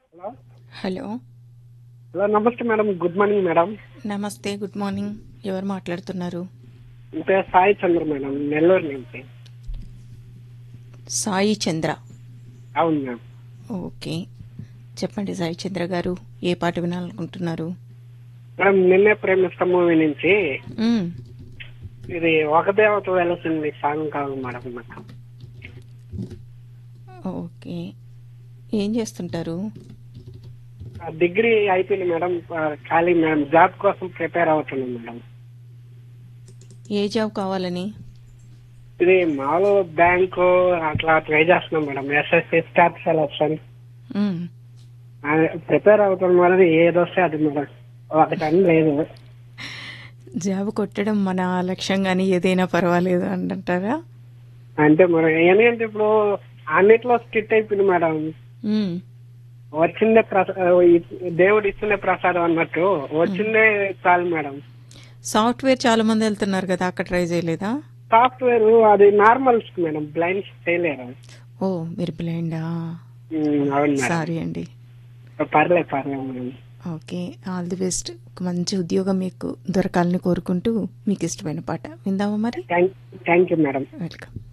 Hello hello hello నమస్తే madam good morning madam నమస్తే good morning ఎవరు మాట్లాడుతున్నారు నా పేరు సాయి చంద్ర మేడం నెల్లూరు నుంచి సాయి చంద్ర అవును మేడం ఓకే చెప్పండి సాయి చంద్ర గారు ఏ పాట వినాలనుకుంటున్నారు మేడం నిన్నే ప్రేమిస్తా మూవీ నుంచి మ్మ్. ఇది ఒక దేవత వెలసింది సాంగ్ కావాలి మేడం నాకు ఓకే ఏం చేస్తుంటారు ఆ డిగ్రీ అయిపోయింది మేడం ఆ, ఖాళీ మేడం జాబ్ కోసం ప్రిపేర్ అవుతున్నాను మేడం ఏ జాబ్ కావాలని ఇది మామూలు బ్యాంకు అట్లా ట్రై చేస్తున్నాం మేడం ఎస్ఎస్సి స్టాఫ్ సెలక్షన్ మ్మ్. ప్రిపేర్ అవుతున్నాం మేడం ఏది వస్తే అది మేడం ఒకటని లేదు జాబ్ కొట్టడం మన లక్ష్యం కానీ ఏదైనా పర్వాలేదు అని అంటారా అంటే మరి ఎందుకంటే ఇప్పుడు అన్నిట్లో స్కిట్ అయిపోయింది మేడం మ్మ్. వచ్చిందే ప్రసా దేవుడు ఇచ్చిందే ప్రసాదం అన్నట్టు వచ్చిందే చాలు మేడం సాఫ్ట్వేర్ చాలా మంది వెళ్తున్నారు కదా అక్కడ ట్రై చేయలేదా సాఫ్ట్వేర్ అది నార్మల్స్ మేడం బ్లైండ్స్ చేయలేరు ఓ మీరు బ్లైండా ఉమ్, అవును మేడం సారీ అండి పర్లేదు పర్లేదు madam okay all the best ఒక మంచి ఉద్యోగం మీకు దొరకాలని కోరుకుంటూ మీకు ఇష్టమైన పాట విందామా మరి thank thank you madam welcome